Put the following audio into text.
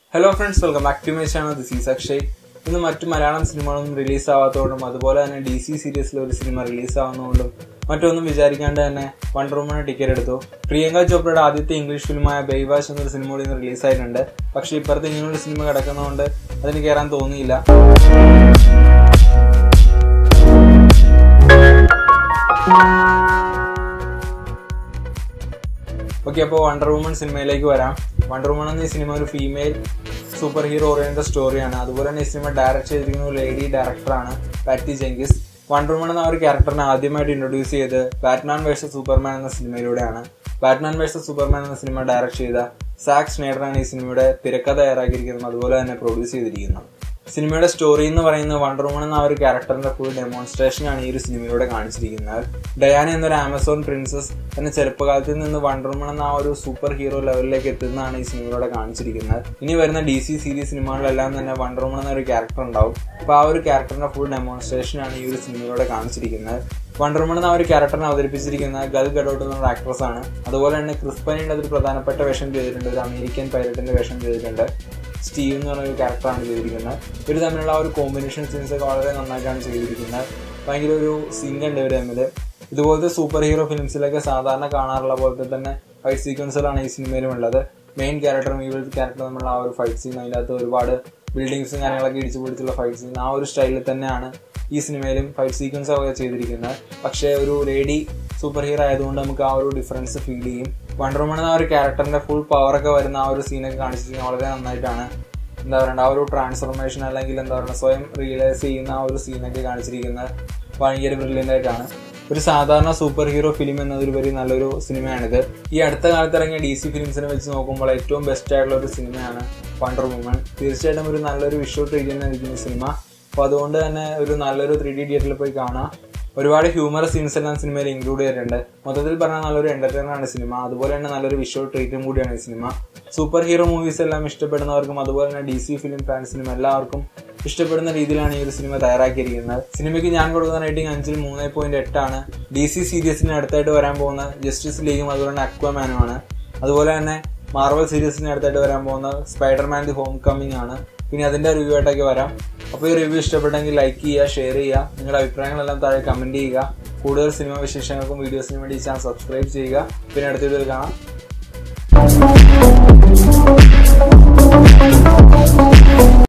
hello friends welcome back to my channel this is Akshay ഇന്ന് മറ്റു Malayalam സിനിമകളൊന്നും release ആവാത്തതുകൊണ്ടും അതുപോലെ തന്നെ ഡി സി സീരീസിലെ ഒരു സിനിമ റിലീസ് ആവുന്നതുകൊണ്ടും മറ്റൊന്നും വിചാരിക്കാണ്ട് തന്നെ വണ്ടർ വുമണ് ടിക്കറ്റ് എടുത്തു പ്രിയങ്ക ചോപ്രയുടെ ആദ്യത്തെ ഇംഗ്ലീഷ് ഫിലിമായ ബൈവാഷ് എന്നൊരു സിനിമ കൂടി ഇന്ന് റിലീസ് ആയിട്ടുണ്ട് പക്ഷേ ഇപ്പുറത്ത് ഇങ്ങനൊരു സിനിമ കിടക്കുന്നതുകൊണ്ട് അതിന് കയറാൻ തോന്നിയില്ല ഓക്കെ അപ്പോൾ വണ്ടർ വുമൺ സിനിമയിലേക്ക് വരാം വണ്ടർ വുമൺ എന്ന ഈ സിനിമ ഒരു ഫീമെയിൽ സൂപ്പർ ഹീറോ ഓറിയന്റഡ് സ്റ്റോറിയാണ് അതുപോലെ തന്നെ ഈ സിനിമ ഡയറക്ട് ചെയ്തിരിക്കുന്ന ഒരു ലേഡി ഡയറക്ടറാണ് പാറ്റി ജെങ്കിസ് വണ്ടർ വുമൺ എന്ന ഒരു ക്യാരക്ടറിനെ ആദ്യമായിട്ട് ഇൻട്രൊഡ്യൂസ് ചെയ്ത് ബാറ്റ്മാൻ വേഴ്സസ് സൂപ്പർമാൻ എന്ന സിനിമയിലൂടെയാണ് ബാറ്റ്മാൻ വേഴ്സസ് സൂപ്പർമാൻ എന്ന സിനിമ ഡയറക്ട് ചെയ്ത സാക് സ്നേഡറാണ് ഈ സിനിമയുടെ തിരക്കഥ തയ്യാറാക്കിയിരിക്കുന്നത് അതുപോലെ തന്നെ പ്രൊഡ്യൂസ് ചെയ്തിരിക്കുന്നത് സിനിമയുടെ സ്റ്റോറി എന്ന് പറയുന്നത് വണ്ടർ വുമൺ എന്ന ആ ഒരു ക്യാരക്ടറിന്റെ ഫുൾ ഡെമോൺസ്ട്രേഷൻ ആണ് ഈ ഒരു സിനിമയിലൂടെ കാണിച്ചിരിക്കുന്നത് ഡയാന എന്നൊരു ആമസോൺ പ്രിൻസസ് എന്ന ചെറുപ്പകാലത്തിൽ നിന്ന് വണ്ടർ വുമൺ എന്ന ആ ഒരു സൂപ്പർ ഹീറോ ലെവലിലേക്ക് എത്തുന്നതാണ് ഈ സിനിമയിലൂടെ കാണിച്ചിരിക്കുന്നത് ഇനി വരുന്ന ഡി സി സീരീസ് സിനിമകളിലെല്ലാം തന്നെ വണ്ടർ വുമൺ എന്ന ഒരു ക്യാരക്ടർ ഉണ്ടാവും അപ്പൊ ആ ഒരു ക്യാരക്ടറിന്റെ ഫുൾ ഡെമോൺസ്ട്രേഷൻ ആണ് ഈ ഒരു സിനിമയിലൂടെ കാണിച്ചിരിക്കുന്നത് വണ്ടർ വുമൺ എന്ന ആ ഒരു ക്യാരക്ടറിനെ അവതരിപ്പിച്ചിരിക്കുന്ന ഗൽ ഗഡോട്ട് എന്ന ആക്ട്രസ് ആണ് അതുപോലെ തന്നെ ക്രിസ് പനിയുടെ ഒരു പ്രധാനപ്പെട്ട വേഷം ചെയ്തിട്ടുണ്ട് ഒരു അമേരിക്കൻ പൈലറ്റിന്റെ വേഷം ചെയ്തിട്ടുണ്ട് സ്റ്റീവ് എന്ന് പറഞ്ഞ ഒരു ക്യാരക്ടറാണ് ചെയ്തിരിക്കുന്നത് ഇവർ തമ്മിലുള്ള ആ ഒരു കോമ്പിനേഷൻ സീൻസ് ഒക്കെ വളരെ നന്നായിട്ടാണ് ചെയ്തിരിക്കുന്നത് ഭയങ്കര ഒരു സിങ്ക് ഉണ്ട് ഇവർ തമ്മിൽ ഇതുപോലത്തെ സൂപ്പർ ഹീറോ ഫിലിംസിലൊക്കെ സാധാരണ കാണാറുള്ള പോലത്തെ തന്നെ ഫൈറ്റ് സീക്വൻസുകളാണ് ഈ സിനിമയിലും ഉള്ളത് മെയിൻ ക്യാരക്ടറും ഈ ക്യാരക്ടറും തമ്മിലുള്ള ആ ഒരു ഫൈറ്റ് സീൻ അതിൻ്റെ അകത്ത് ഒരുപാട് ബിൽഡിങ്സും കാര്യങ്ങളൊക്കെ ഇടിച്ചു പിടിച്ചുള്ള ഫൈറ്റ് സീൻ ആ ഒരു സ്റ്റൈലിൽ തന്നെയാണ് ഈ സിനിമയിലും ഫൈറ്റ് സീക്വൻസ് ഒക്കെ ചെയ്തിരിക്കുന്നത് പക്ഷേ ഒരു ലേഡി സൂപ്പർ ഹീറോ ആയതുകൊണ്ട് നമുക്ക് ആ ഒരു ഡിഫറൻസ് ഫീൽ ചെയ്യും വണ്ടർ വുമൺ എന്ന ഒരു ക്യാരക്ടറിന്റെ ഫുൾ പവർ ഒക്കെ വരുന്ന ആ ഒരു സീനൊക്കെ കാണിച്ചിരിക്കുന്നത് വളരെ നന്നായിട്ടാണ് എന്താ പറയുക ആ ഒരു ട്രാൻസ്ഫോർമേഷൻ അല്ലെങ്കിൽ എന്താ പറയുക സ്വയം റിയലൈസ് ചെയ്യുന്ന ആ ഒരു സീനൊക്കെ കാണിച്ചിരിക്കുന്നത് ഭയങ്കര ബ്രില്യൻ്റ് ആയിട്ടാണ് ഒരു സാധാരണ സൂപ്പർ ഹീറോ ഫിലിം എന്നതിലുപരി നല്ലൊരു സിനിമയാണിത് ഈ അടുത്ത കാലത്ത് ഇറങ്ങിയ ഡി സി ഫിലിംസിനെ വെച്ച് നോക്കുമ്പോൾ ഏറ്റവും ബെസ്റ്റ് ആയിട്ടുള്ള ഒരു സിനിമയാണ് വണ്ടർ വുമൺ തീർച്ചയായിട്ടും ഒരു നല്ലൊരു വിഷ്വൽ ട്രീറ്റ് തന്നെ ഇരിക്കുന്ന സിനിമ അപ്പോൾ അതുകൊണ്ട് തന്നെ ഒരു നല്ലൊരു ത്രീ ഡി തിയേറ്ററിൽ പോയി കാണാം ഒരുപാട് ഹ്യൂമർ സീൻസ് എല്ലാം സിനിമയിൽ ഇൻക്ലൂഡ് ചെയ്തിട്ടുണ്ട് മൊത്തത്തിൽ പറഞ്ഞാൽ നല്ലൊരു എന്റർടൈനർ ആണ് സിനിമ അതുപോലെ തന്നെ നല്ലൊരു വിഷ്വൽ ട്രീറ്റും കൂടിയാണ് ഈ സിനിമ സൂപ്പർ ഹീറോ മൂവീസ് എല്ലാം ഇഷ്ടപ്പെടുന്നവർക്കും അതുപോലെ തന്നെ ഡി സി ഫിലിം ഫാൻസിനും എല്ലാവർക്കും ഇഷ്ടപ്പെടുന്ന രീതിയിലാണ് ഈ ഒരു സിനിമ തയ്യാറാക്കിയിരിക്കുന്നത് സിനിമയ്ക്ക് ഞാൻ കൊടുക്കുന്ന റേറ്റിംഗ് അഞ്ചിൽ മൂന്ന് പോയിന്റ് എട്ടാണ് ഡി സി സീരീസിന് അടുത്തായിട്ട് വരാൻ പോകുന്ന ജസ്റ്റിസ് ലീഗും അതുപോലെ തന്നെ അക്വമാനും ആണ് അതുപോലെ തന്നെ മാർവൽ സീരീസിന് അടുത്തായിട്ട് വരാൻ പോകുന്ന സ്പൈഡർമാൻ ദി ഹോം കമ്മിങ് ആണ് പിന്നെ അതിന്റെ റിവ്യൂ ആയിട്ടൊക്കെ വരാം അപ്പോൾ ഈ റിവ്യൂ ഇഷ്ടപ്പെട്ടെങ്കിൽ ലൈക്ക് ചെയ്യുക ഷെയർ ചെയ്യുക നിങ്ങളുടെ അഭിപ്രായങ്ങളെല്ലാം താഴെ കമന്റ് ചെയ്യുക കൂടുതൽ സിനിമ വിശേഷങ്ങൾക്കും വീഡിയോസിനും വേണ്ടി ചാനൽ സബ്സ്ക്രൈബ് ചെയ്യുക പിന്നെ അടുത്ത വീഡിയോയിൽ കാണാം